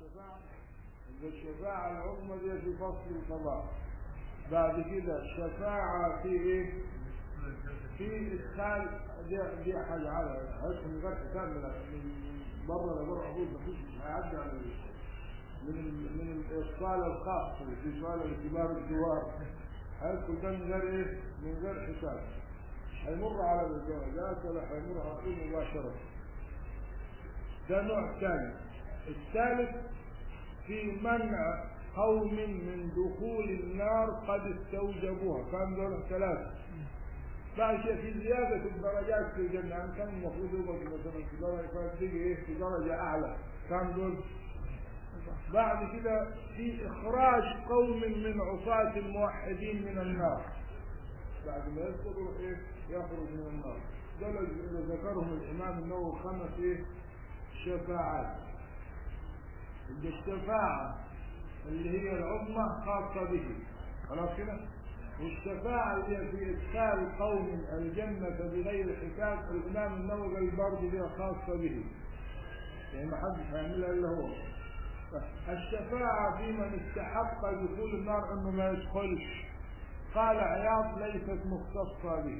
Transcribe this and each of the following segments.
الشفاعة الشفاعة العظمى دي في فصل القضاء بعد كده الشفاعة في ايه؟ في ادخال دي, دي حاجة على هيدخل من غير حساب من من بره لبره حدود مفيش هيعدي على ال- من ال- من الاتصال الخاص في سؤال لكبار الزوار هيدخل ده من غير ايه؟ من غير حساب مش هيمر على الجوازات ولا هيمر على طول مباشرة ده نوع ثاني الثالث في منع قوم من دخول النار قد استوجبوها كان دول ثلاثة بعد شيء في زيادة الدرجات في الجنة يعني كان المفروض يبقى مثلا في درجة كانت تيجي ايه في درجة أعلى كان دول بعد كده في إخراج قوم من عصاة الموحدين من النار بعد ما يذكر يروح ايه يخرج من النار دول اللي ذكرهم الإمام النووي خمس ايه شفاعات الشفاعة اللي هي العظمى خاصة به خلاص كده والشفاعة اللي هي في إدخال قوم الجنة بغير حساب الإمام النووي قال برضه دي خاصة به يعني ما حدش هيعملها إلا هو الشفاعة في من استحق دخول النار إنه ما يدخلش قال عياض ليست مختصة به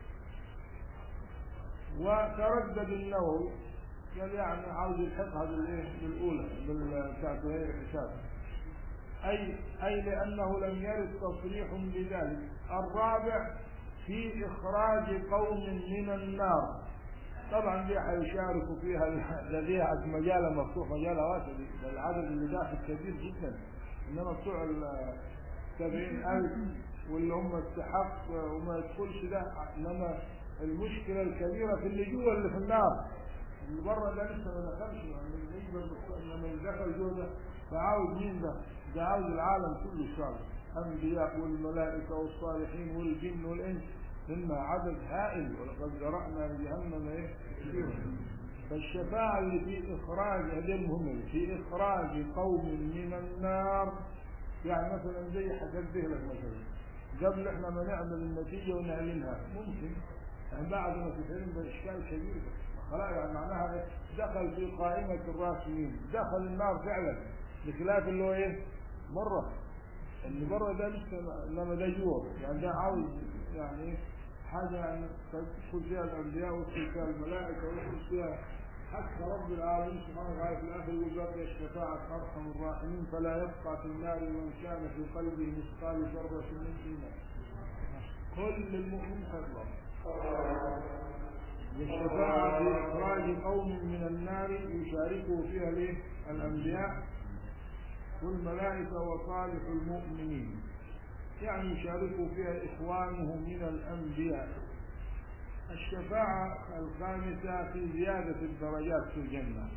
وتردد النووي قال يعني عاوز يلحقها بالايه بالاولى بالبتاعت غير حساب اي اي لانه لم يرد تصريح بذلك الرابع في اخراج قوم من النار طبعا دي حيشاركوا فيها ده فيها مجال مفتوح مجال واسع ده العدد اللي داخل كبير جدا انما بتوع ال 70000 واللي هم استحق وما يدخلش ده انما المشكله الكبيره في اللي جوه اللي في النار اللي بره ده لسه ما دخلش يعني بالنسبه لما اللي دخل جوه ده فعاوز مين ده؟ ده عاوز العالم كله صالح الانبياء والملائكه والصالحين والجن والانس إن عدد هائل ولقد ذرأنا لجهنم ايه كثيرا فالشفاعة اللي في إخراج هذه المهمة في إخراج قوم من النار يعني مثلا زي حكيت لك مثلا قبل احنا ما نعمل النتيجة ونعلنها ممكن يعني بعد ما تتعلم ده إشكال كبير ده خلاص يعني معناها إيه؟ دخل في قائمة الراسمين دخل النار فعلا بخلاف اللي هو ايه مرة اللي بره ده لسه انما ده جوه يعني ده عاوز يعني ايه حاجة يعني تدخل فيها الأنبياء ويدخل فيها الملائكة ويدخل فيها حتى رب العالمين سبحانه وتعالى في الآخر يقول بقي الشفاعة أرحم الراحمين فلا يبقى في النار من كان في قلبه مثقال ذرة من إيمان كل المؤمن حرام والشفاعة في إخراج قوم من النار يشاركه فيها ليه؟ الأنبياء والملائكة وصالح المؤمنين يعني يشاركوا فيها إخوانه من الأنبياء الشفاعة الخامسة في زيادة الدرجات في الجنة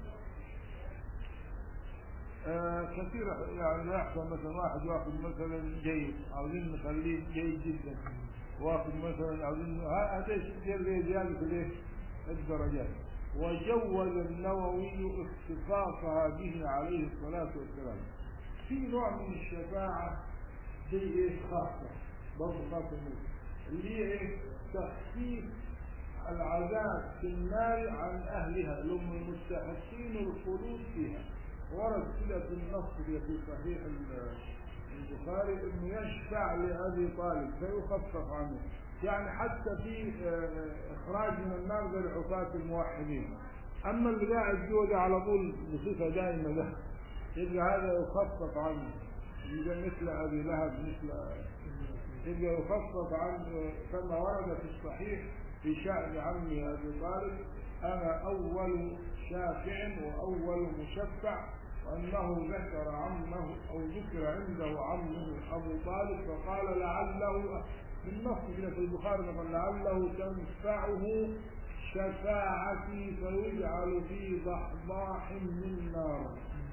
آه كثير يعني لا يحصل مثلا واحد واخذ مثلا جيد عاوزين نخليه جيد جدا واخذ مثلا عاوزين هذا يصير زيادة الايه؟ الدرجات وجوز النووي اختصاصها به عليه الصلاة والسلام في نوع من الشفاعة دي ايه خاصة برضه خاصة منه اللي هي ايه تخفيف العذاب في النار عن اهلها اللي هم المستحقين الخلود فيها ورد كده في النص في صحيح البخاري انه يشفع لابي طالب فيخفف عنه يعني حتى في اخراج من النار للعصاة الموحدين اما اللي قاعد جوه ده على طول بصفه دائمه ده يبقى هذا يخفف عنه يبقى مثل ابي لهب مثل يبقى يخفف عنه كما ورد في الصحيح في شأن عمي ابي طالب انا اول شافع واول مشفع وانه ذكر عمه او ذكر عنده عمه ابو طالب فقال لعله بالنص كده في البخاري قال لعله تنفعه شفاعتي فيجعل في ضحضاح من نار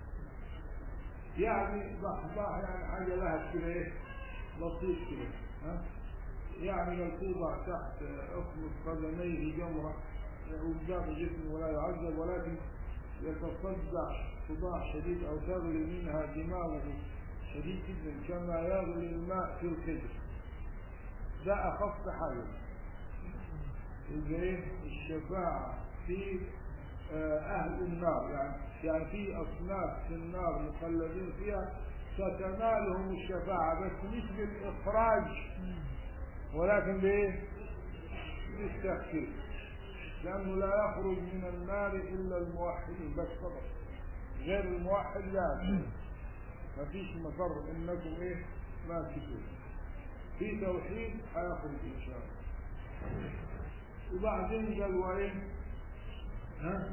يعني ضحضاح يعني حاجه لها كده ايه لطيف كده ها يعني ملحوظه تحت اخمص قدميه جمره وباقي جسمه ولا يعذب ولكن يتصدع صداع شديد او تغلي منها دماغه شديد جدا كما يغلي الماء في الخدر ده اخف حاجه ايه الشفاعه في آه، أهل النار يعني يعني في أصناف في النار مخلدين فيها ستنالهم الشفاعة بس مش بالإخراج ولكن بإيه؟ بالتخفيف لأنه لا يخرج من النار إلا الموحدين بس فقط غير الموحد لا ما فيش مفر إنكم إيه ما تشوفون في توحيد هيخرج إن شاء الله وبعدين قال وإيه ها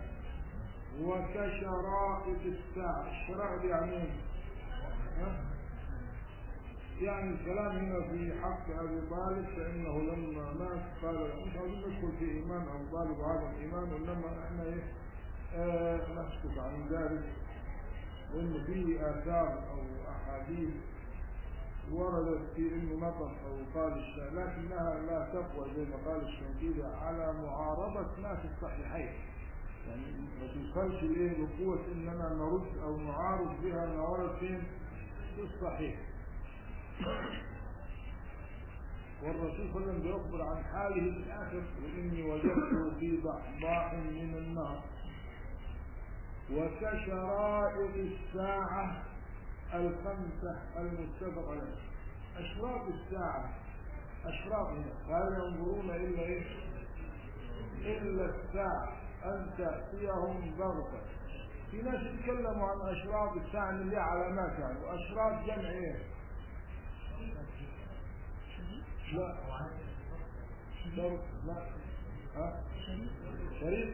وكشرائط الساعة الشرائط يعني إيه؟ ها؟ يعني الكلام هنا في حق ابي طالب فانه لما مات قال مش عاوزين ندخل في ايمان ابو طالب وهذا الايمان وانما احنا ايه آه نسكت عن ذلك وانه في اثار او احاديث وردت في انه نطق او قال الشيء لكنها لا تقوى زي ما قال الشنقيطي على معارضه ما في الصحيحين يعني ما توصلش ايه بقوه اننا نرد او نعارض بها ما ورد فين في الصحيح والرسول صلى الله عليه وسلم بيخبر عن حاله الآخر وإني وجدته في ضحضاح من النار وكشرائط الساعة الخمسة المتفق عليها أشراط الساعة أشراط هنا هل ينظرون إلا إيه؟ إلا الساعة أن تأتيهم بغتة في ناس يتكلموا عن أشراط الساعة اللي ليها علامات يعني وأشراط جمع إيه؟ لا شرط لا ها شريط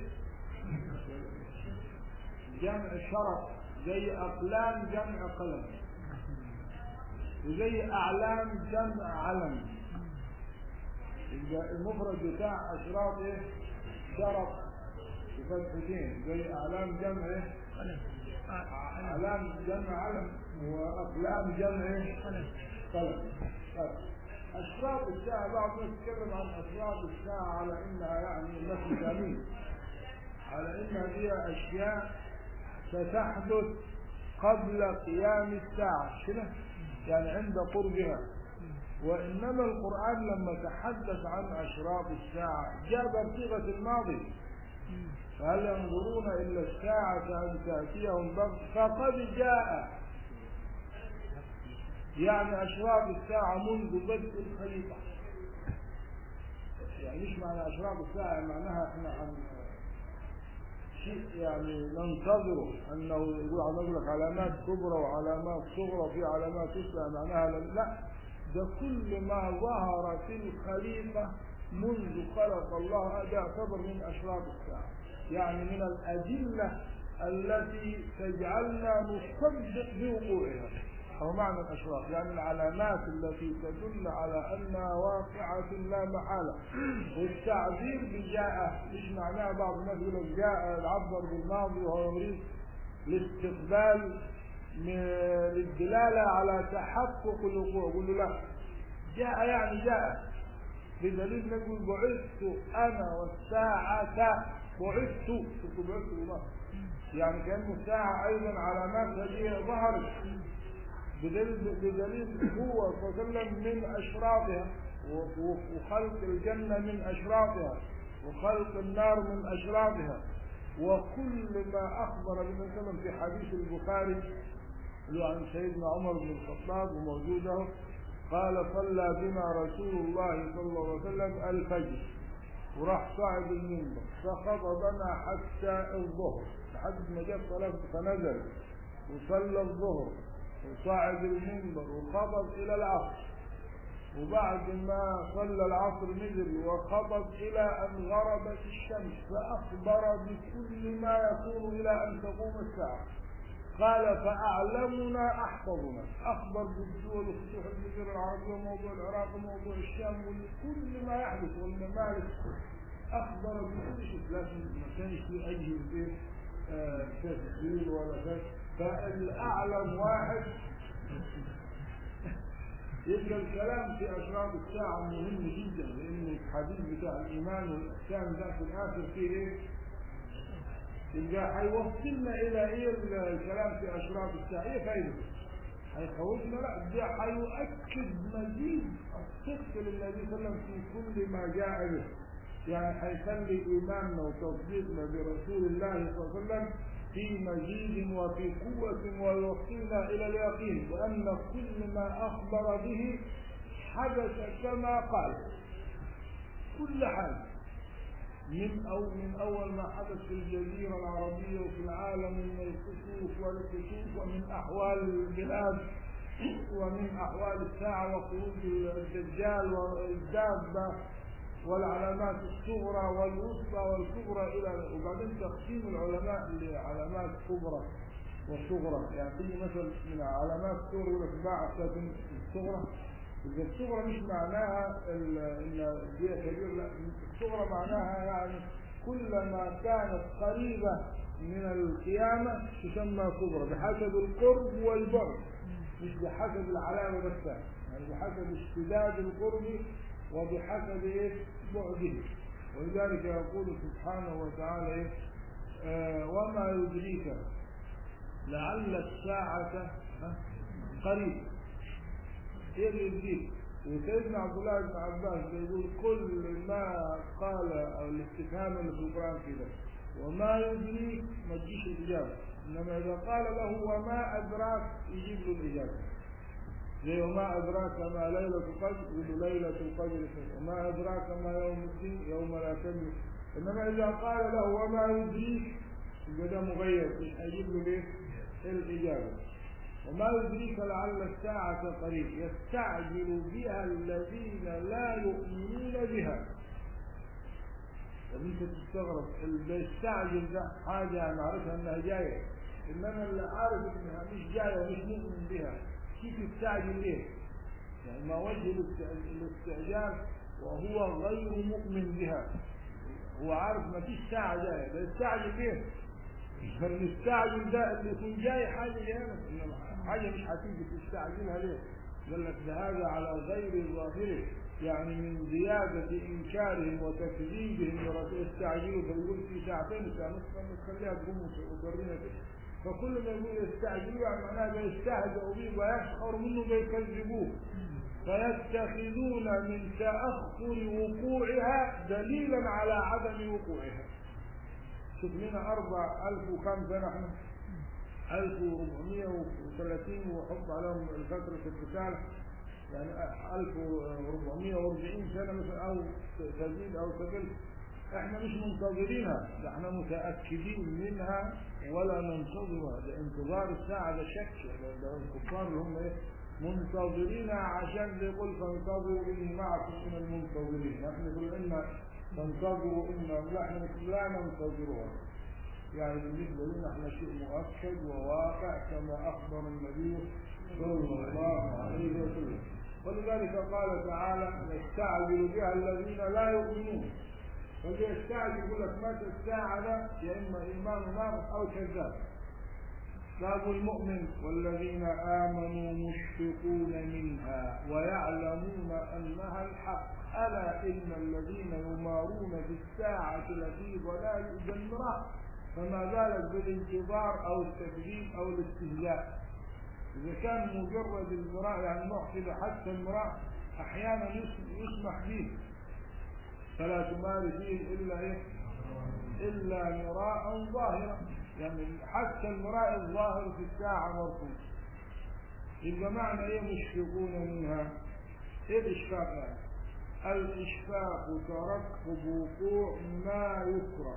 جمع شرط زي أقلام جمع قلم وزي أعلام جمع علم يبقى المفرد بتاع أشراط إيه؟ شرط بفتحتين زي أعلام جمع إيه؟ أعلام جمع علم وأقلام جمع إيه؟ قلم قلم أشراط الساعة بعض الناس يتكلم عن أشراط الساعة على إنها يعني مثل جميل على إنها هي أشياء ستحدث قبل قيام الساعة كده يعني عند قربها وإنما القرآن لما تحدث عن أشراط الساعة جاب بصيغة الماضي فهل ينظرون إلا الساعة أن تأتيهم بغت فقد جاء يعني أشراط الساعة منذ بدء الخليقة يعني مش معنى أشراط الساعة معناها احنا عن شيء يعني ننتظره أنه يقول هنقول لك علامات كبرى وعلامات صغرى وفي علامات تسعى معناها لا ده كل ما ظهر في الخليقة منذ خلق الله هذا يعتبر من أشراط الساعة يعني من الأدلة التي تجعلنا نصدق بوقوعها أو معنى الأشراط يعني العلامات التي تدل على أنها واقعة لا محالة والتعبير بجاء مش معناه بعض الناس يقول لك جاء العبر بالماضي وهو يريد الاستقبال للدلالة على تحقق الوقوع يقول له لا جاء يعني جاء بدليل نقول بعثت أنا والساعة بعثت شوفوا بعثت بالماضي يعني كأن الساعة أيضا علامات هذه ظهرت بدليل بدليل هو صلى الله عليه وسلم من اشراطها وخلق الجنه من اشراطها وخلق النار من اشراطها وكل ما اخبر النبي صلى الله عليه وسلم في حديث البخاري اللي عن سيدنا عمر بن الخطاب وموجوده قال صلى بنا رسول الله صلى الله عليه وسلم الفجر وراح صعد المنبر فخطبنا حتى الظهر لحد ما جاء صلاه فنزل وصلى الظهر وصعد المنبر وخطب إلى العصر وبعد ما صلى العصر نزل وخطب إلى أن غربت الشمس فأخبر بكل ما يكون إلى أن تقوم الساعة قال فأعلمنا أحفظنا أخبر بالدول وفتوح الجزيرة العربية وموضوع العراق وموضوع الشام وكل ما يحدث والممالك أخبر بكل شيء لكن ما كانش في أجهزة تسجيل ولا كذا فالأعلم واحد يبقى الكلام في أشراط الساعة مهم جدا لأن الحديث بتاع الإيمان والإحسان ده في الآخر فيه إيه؟ يبقى هيوصلنا إلى إيه الكلام في أشراط الساعة؟ إيه فايدته؟ هيخوفنا لا ده هيؤكد مزيد الصدق للنبي صلى الله عليه وسلم في كل ما جاء به يعني هيخلي إيماننا وتصديقنا برسول الله صلى الله عليه وسلم في مزيد وفي قوة ويوصلنا إلى اليقين وأن كل ما أخبر به حدث كما قال كل حاجة من أو من أول ما حدث في الجزيرة العربية وفي العالم من الكسوف والكسوف ومن أحوال البلاد ومن أحوال الساعة وخروج الدجال والدابة والعلامات الصغرى والوسطى والكبرى إلى وبعدين تقسيم العلماء لعلامات كبرى وصغرى يعني تيجي مثلا من علامات الصغرى يقول لك باع الصغرى إذا الصغرى مش معناها ال- إن دي كبير لا الصغرى معناها يعني كلما كانت قريبة من القيامة تسمى صغرى بحسب القرب والبعد مش بحسب العلامة بس يعني بحسب اشتداد القرب وبحسب ايه بعده ولذلك يقول سبحانه وتعالى ايه آه وما يدريك لعل الساعة ها، قريب ايه اللي يدريك وسيدنا عبد الله بن عباس يقول كل ما قال او الاستفهام اللي في القران كده وما يدريك ما تجيش الاجابه انما اذا قال له وما ادراك يجيب له الاجابه زي وما أدراك ما ليلة القدر يقول ليلة القدر خير وما أدراك ما يوم الدين يوم لا تملك إنما إذا قال له وما يدريك يبقى ده مغير مش هيجيب له ليه؟ الإجابة وما يدريك لعل الساعة قريب يستعجل بها الذين لا يؤمنون بها طب انت تستغرب اللي يستعجل ده حاجة نعرفها انها جاية انما اللي عارف انها مش جاية ومش مؤمن بها كيف يستعجل ليه؟ يعني ما وجه الاست- الاستعجال وهو غير مؤمن بها هو عارف ما فيش ساعة جاية ده يستعجل ليه؟ فالمستعجل ده اللي يكون جاي حاجة جاية إنما حاجة مش هتيجي تستعجلها ليه؟ قال لك ده هذا على غير ظاهره يعني من زيادة إنكارهم وتكذيبهم لرسول يستعجلوا فيقول في ساعتين ساعة نصف نخليها تقوم وتورينا كده فكل ما يقول يستعجلوا يعني معناه بيستهزئوا به ويسخر منه بيكذبوه فيتخذون من تأخر وقوعها دليلا على عدم وقوعها شوف لنا أربع ألف وكم سنة احنا 1430 وحط عليهم فترة القتال يعني 1440 سنة مثلا أو تزيد أو تقل احنا مش منتظرينها ده احنا متأكدين منها ولا ننتظرها ده انتظار الساعة ده شك ده, ده الكفار اللي هم ايه منتظرينها عشان يقول فانتظروا اني معكم من المنتظرين نحن نقول ان تنتظروا ان لا احنا لا ننتظرها يعني بالنسبة لنا احنا شيء مؤكد وواقع كما اخبر النبي صلى الله عليه وسلم ولذلك قال تعالى يستعجل بها الذين لا يؤمنون فاللي يستعجل يقول لك مات الساعة ده يا إما إيمان ناقص أو كذاب باب المؤمن والذين آمنوا مشفقون منها ويعلمون أنها الحق ألا إن الذين يمارون في الساعة لفي ضلال جمرة فما بالك بالانتظار أو التكذيب أو الاستهزاء إذا كان مجرد المراء يعني نوع كده حتى المراء أحيانا يسمح به فلا تمار فيه إلا إيه؟ إلا مراء ظاهرا يعني حتى المراء الظاهر في الساعة مرفوض يبقى معنى إيه مشفقون منها؟ إيه الإشفاق يعني؟ الإشفاق ترقب وقوع ما يكره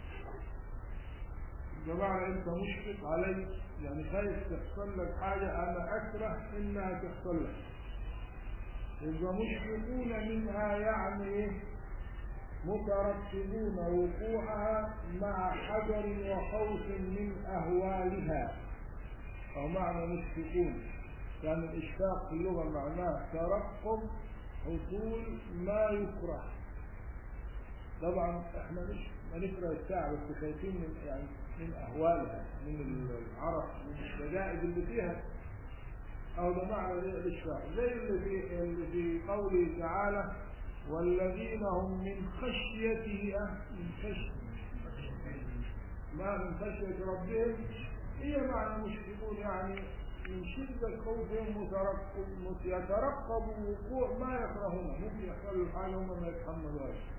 يبقى معنى أنت مشفق علي يعني خايف تحصل لك حاجة أنا أكره إنها تحصل لك يبقى مشفقون منها يعني إيه؟ مترتبون وقوعها مع حذر وخوف من أهوالها أو معنى مشفقون كان الإشفاق في اللغة معناه ترقب حصول ما يكره طبعا احنا مش ما نكره الساعة بس خايفين من يعني من أهوالها من العرق من الشدائد اللي فيها أو ده معنى الإشفاق زي اللي في اللي في قوله تعالى والذين هم من خشيته من خشية ما من خشية ربهم هي معنى مشركون يعني من شدة خوفهم مترقب يترقبوا وقوع ما يكرهون ممكن يحصل حاجة هم ما يتحملوهاش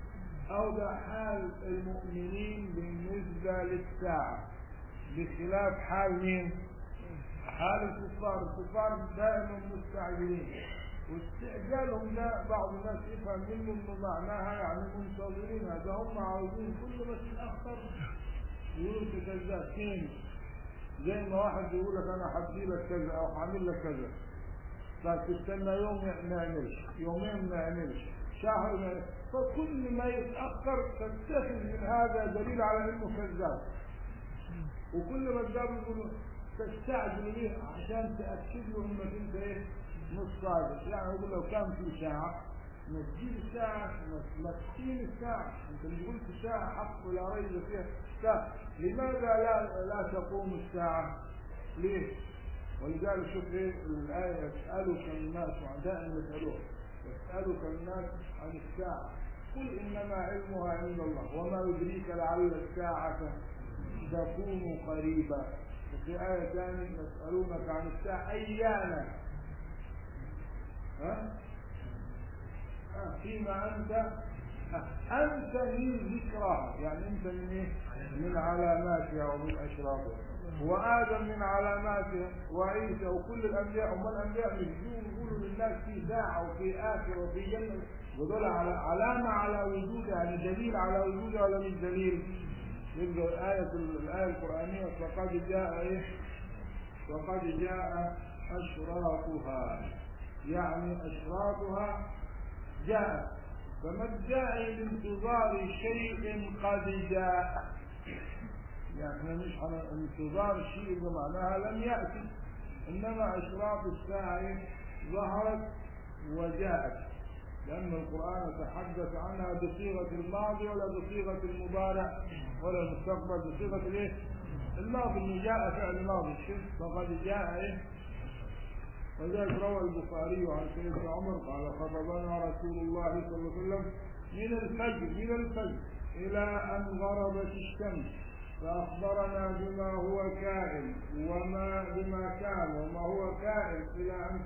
أو ده حال المؤمنين بالنسبة للساعة بخلاف حال مين؟ حال الكفار الكفار دائما مستعجلين واستعجالهم ده بعض الناس يفهم منه انه معناها يعني منتظرين هذا هم عاوزين كل ما تتاخر يقولوا انت كذاب فين زي ما واحد يقول لك انا هدي لك كذا او هعمل لك كذا فتستنى يوم ما يعملش يومين ما يعملش شهر ما يعملش. فكل ما يتاخر تتخذ من هذا دليل على انه كذاب وكل ما تقابل يقول تستعجل به عشان تاكد له انك انت ايه مش صادق يعني يقول لو كان في ساعه ما تجيب الساعة ما تقيم الساعة انت اللي قلت الساعة حق ولا ريب فيها ساعة لماذا لا لا تقوم الساعة؟ ليه؟ ولذلك شوف ايه الآية يسألك الناس دائما يسألوها يسألك الناس عن الساعة قل إنما علمها عند الله وما يدريك لعل الساعة تكون قريبا وفي آية ثانية يسألونك عن الساعة أيانا ها؟ فيما أنت أنت من ذكرها يعني أنت من إيه؟ من علاماتها ومن أشرافها وآدم من علاماتها وعيسى وكل الأنبياء هم الأنبياء يجون يقولوا للناس في ساعة وفي آخر وفي جنة ودول على علامة على وجودها يعني دليل على وجودها ولا مش دليل؟ يبقى الآية الآية القرآنية فقد جاء إيه؟ وقد جاء أشراطها يعني أشراطها جاءت فما الداعي لانتظار شيء قد جاء يعني احنا مش على انتظار شيء بمعناها لم يأتي إنما أشراط الساعة ظهرت وجاءت لأن القرآن تحدث عنها بصيغة الماضي ولا بصيغة المضارع ولا المستقبل بصيغة الايه؟ الماضي اللي جاء فعل ماضي فقد جاء ايه؟ وذلك روى البخاري عن سيدنا عمر قال خطبنا رسول الله صلى الله عليه وسلم من الفجر من الفجر إلى أن غربت الشمس فأخبرنا بما هو كائن وما بما كان وما هو كائن إلى أن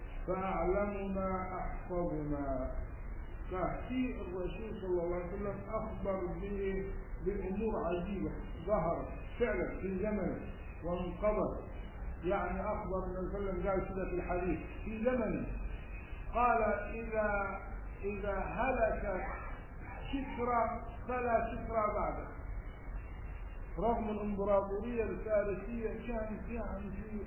فأعلمنا أحفظنا ففي الرسول صلى الله عليه وسلم أخبر به بأمور عجيبة ظهرت فعلا في زمنه وانقضت يعني أخبر النبي صلى الله عليه وسلم قال كده في الحديث في زمنه قال إذا إذا هلك شكرا فلا شكرا بعده رغم الامبراطورية الفارسية كانت يعني في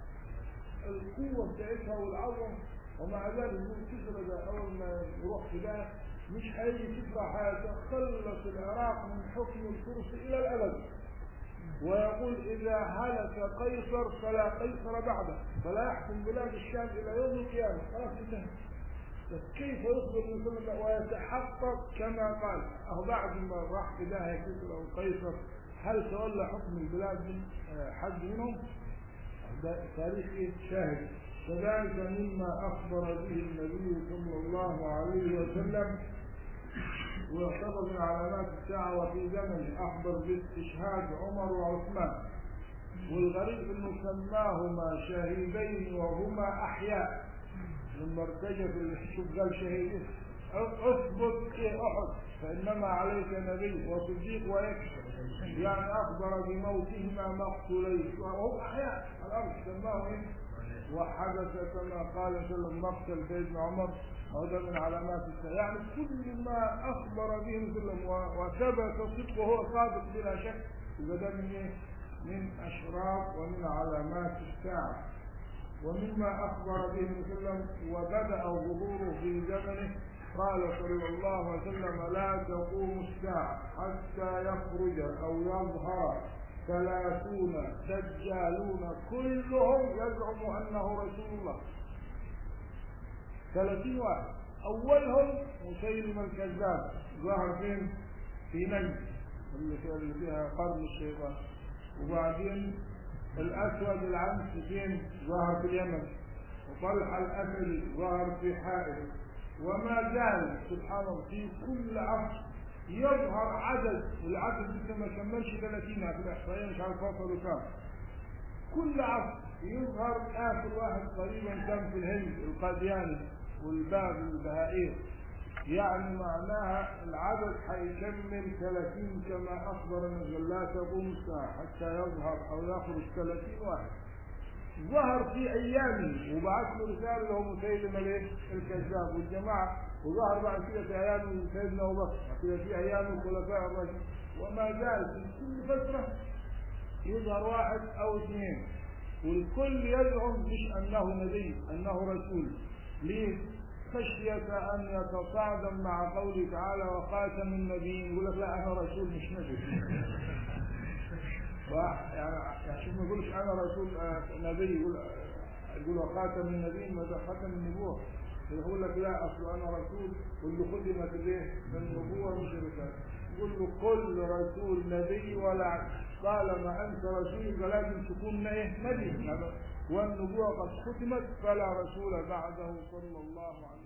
القوة بتاعتها والعظم ومع ذلك يقول كسرى ده أول ما يروح في ده مش هيجي كسرى هيتخلص العراق من حكم الفرس إلى الأبد ويقول إذا هلك قيصر فلا قيصر بعده فلا يحكم بلاد الشام إلى يوم القيامة خلاص انتهى كيف يخبر النبي صلى الله عليه وسلم ويتحقق كما قال أو بعد ما راح في داهية كسرى أو قيصر هل تولى حكم البلاد من حد منهم؟ ده تاريخ شاهد كذلك مما أخبر به النبي صلى الله عليه وسلم ويعتبر من علامات الساعة وفي زمن أخبر باستشهاد عمر وعثمان والغريب أنه سماهما شهيدين وهما أحياء لما ارتجف شوف قال شهيدين اثبت في أحد فإنما عليك نبي وصديق ويكشف يعني أخبر بموتهما مقتولين وهم أحياء الأرض سماهم وحدث كما قال صلى الله عليه وسلم مقتل سيدنا عمر هذا من علامات الساعة يعني كل ما أخبر به وسلم وثبت صدقه هو صادق بلا شك إذا ده من إيه؟ من أشراط ومن علامات الساعة ومما أخبر به وسلم وبدأ ظهوره في زمنه قال صلى الله عليه وسلم لا تقوم الساعة حتى يخرج أو يظهر ثلاثون دجالون كلهم يزعم أنه رسول الله ثلاثين واحد أولهم مسيلم الكذاب ظهر فين؟ في نجد اللي فيها قرن الشيطان وبعدين الأسود العنس فين؟ ظهر في اليمن وطلحة الأسدي ظهر في حائل وما زال سبحان الله في كل عصر يظهر عدد والعدد لسه ما كملش 30 في الاحصائيه مش عارف وصلوا كام كل عصر يظهر اخر واحد تقريبا كان في الهند القادياني والباب البهائير يعني معناها العدد حيكمل 30 كما أخبر النبي لا تقوم الساعة حتى يظهر أو يخرج 30 واحد ظهر في أيامه وبعث له رسالة له مسيلمة ليه؟ الكذاب والجماعة وظهر بعد كده في أيام سيدنا أبو بكر كده في أيام الخلفاء الراشدين وما زال في كل فترة يظهر واحد أو اثنين والكل يزعم مش أنه نبي أنه رسول ليه؟ خشية أن يتصادم مع قوله تعالى وخاتم النبيين يقول لك لا أنا رسول مش نبي يعني عشان ما يقولش أنا رسول آه نبي يقول يقول وخاتم النبيين ماذا خاتم النبوة يقول لك لا أصل أنا رسول واللي خدمت به النبوة مش الرسالة يقول له كل رسول نبي ولا طالما أنت رسول فلازم تكون إيه نبي والنبوة قد ختمت فلا رسول بعده صلى الله عليه وسلم